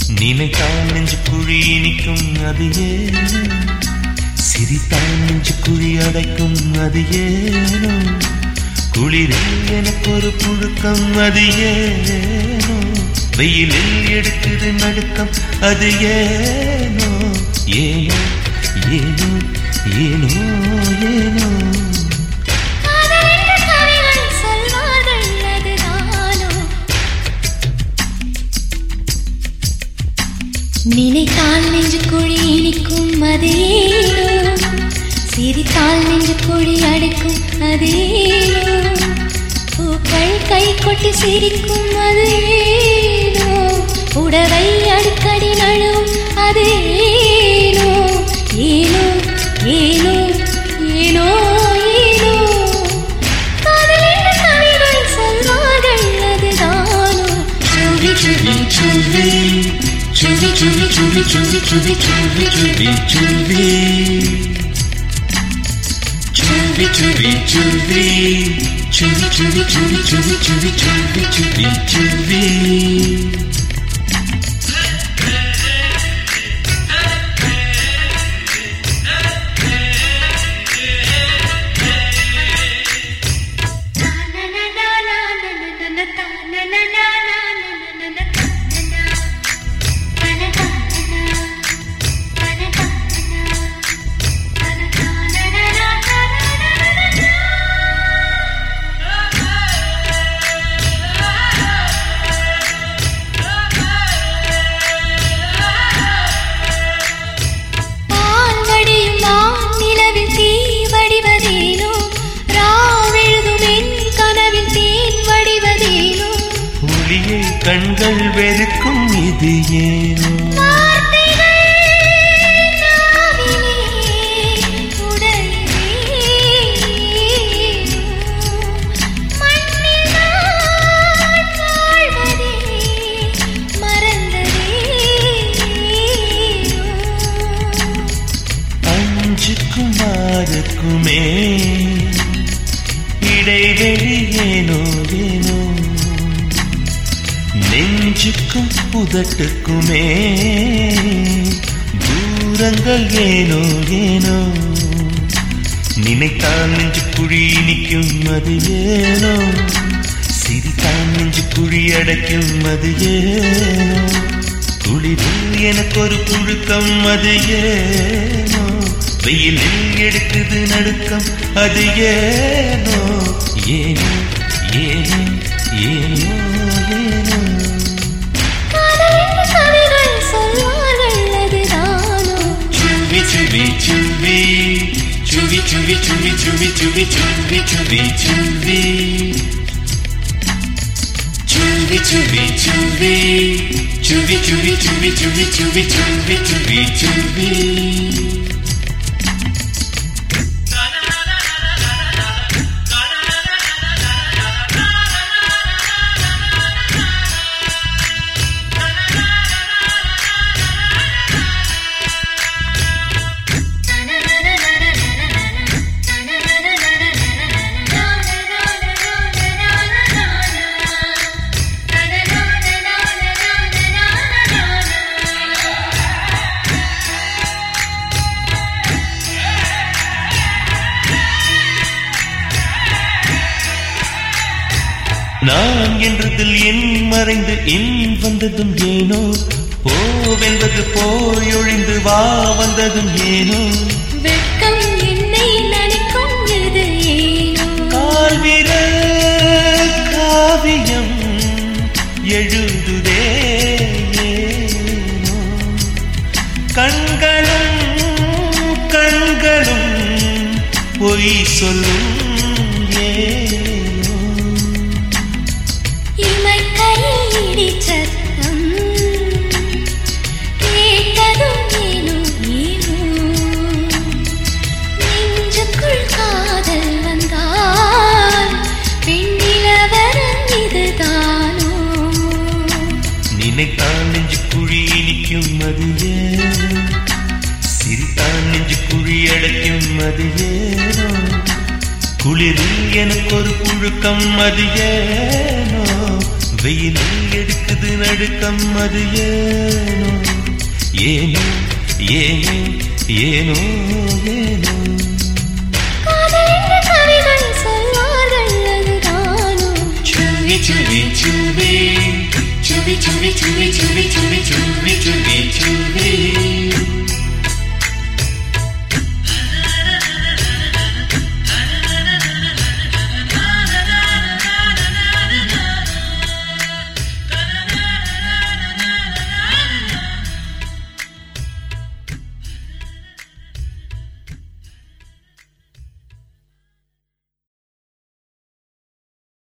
நினைத்தால் நெஞ்சு குழி இனிக்கும் அது ஏனோ சிரித்தால் நெஞ்சு குழி அடைக்கும் அது ஏனோ குளிரில் எனக்கு ஒரு புழுக்கம் அது ஏனோ வெயிலில் எடுக்குது நடுக்கம் அது ஏனோ ஏனோ ஏனோ ஏனோ ஏனோ காதலென்ற கவிகள் சொல்வார்கள் அதுதானோ நினைத்தால் நெஞ்சு குழி இனிக்கும் அதேனோ சிரித்தால் நெஞ்சு குழி அடைக்கும் அதேனோ பூக்கள் கை கொட்டி சிரிக்கும் அதேனோ உடவை அடிக்கடி நழுவும் அதேனோ ஏனோ ஏனோ ஏனோ ஏனோ காதலென்ற கவிகள் சொல்வார்கள் அதுதானோ சுவி சுவி சுவி சுவி சுவி சுவி சுவி சுவி சுவி சுவி சுவி Chuvi, chuvi, chuvi, chuvi, chuvi, chuvi, chuvi, chuvi, chuvi, chuvi, chuvi. பால்வடியும் நான் நிலவில் தீ வடிவதேனோ ராவெழுதும் என் கனவில் தேன் வடிவதேனோ புலியை கண்கள் வெறுக்கும் இது ஏனோ வார்த்தைகள் நாவிலே உடையதேனோ மண்ணில் நான் வாழ்வதே மறந்ததேனோ அஞ்சுக்கும் ஆறுக்குமே இடைவெளி ஏனோ ஏனோ நெஞ்சுக்கும் புதட்டுக்குமே தூரங்கள் ஏனோ ஏனோ நினைத்தால் நெஞ்சு குழி நிற்கும் அது ஏனோ சிரித்தால் நெஞ்சு குழி அடைக்கும் அது ஏனோ குளிரில் எனக்கு ஒரு புழுக்கம் அது ஏனோ வெயிலில் எடுக்குது நடுக்கம் அது ஏனோ ஏனோ ஏனோ ஏனோ ஏனோ காதலின் கவிகள் சொல்வார்கள் அதுதானோ Chuvi, chuvi, chuvi, chuvi, chuvi, chuvi, chuvi, chuvi, chuvi, chuvi, chuvi. Chuvi, chuvi, chuvi, chuvi, chuvi, chuvi, chuvi, chuvi, chuvi, chuvi, chuvi. நான் என்றதில் என் மறைந்து என் வந்ததும் ஏனோ போவென்பது போயொழிந்து வா வந்ததும் ஏனோ வெட்கம் என்னை நினைக்கும் இது ஏனோ கால்விர காவியம் எழுதுதே ஏனோ கண்களும் கண்களும் பொய் சொல்லும் ஏனோ இமைக்கையில் இடிச்சத்தம் கேட்டதும் ஏனோ ஏனோ நெஞ்சுக்குள் காதல் வந்தால் பெண்ணிலவரம் இதுதானோ நினைத்தான் நெஞ்சு குழி இனிக்கும் அது ஏனோ சிரித்தான் நெஞ்சு குழி அடைக்கும் அது ஏனோ குளிரில் எனக்கு ஒரு புழுக்கம் அது ஏனோ வெயிலில் எடுக்குது நடுக்கம் அது ஏனோ ஏனோ ஏனோ ஏனோ ஏனோ காதல் என்று கவிகள் சொல்வார்கள் அதுதானோ சுவி சுவி சுவி சுவி சுவி சுவி சுவி சுவி சுவி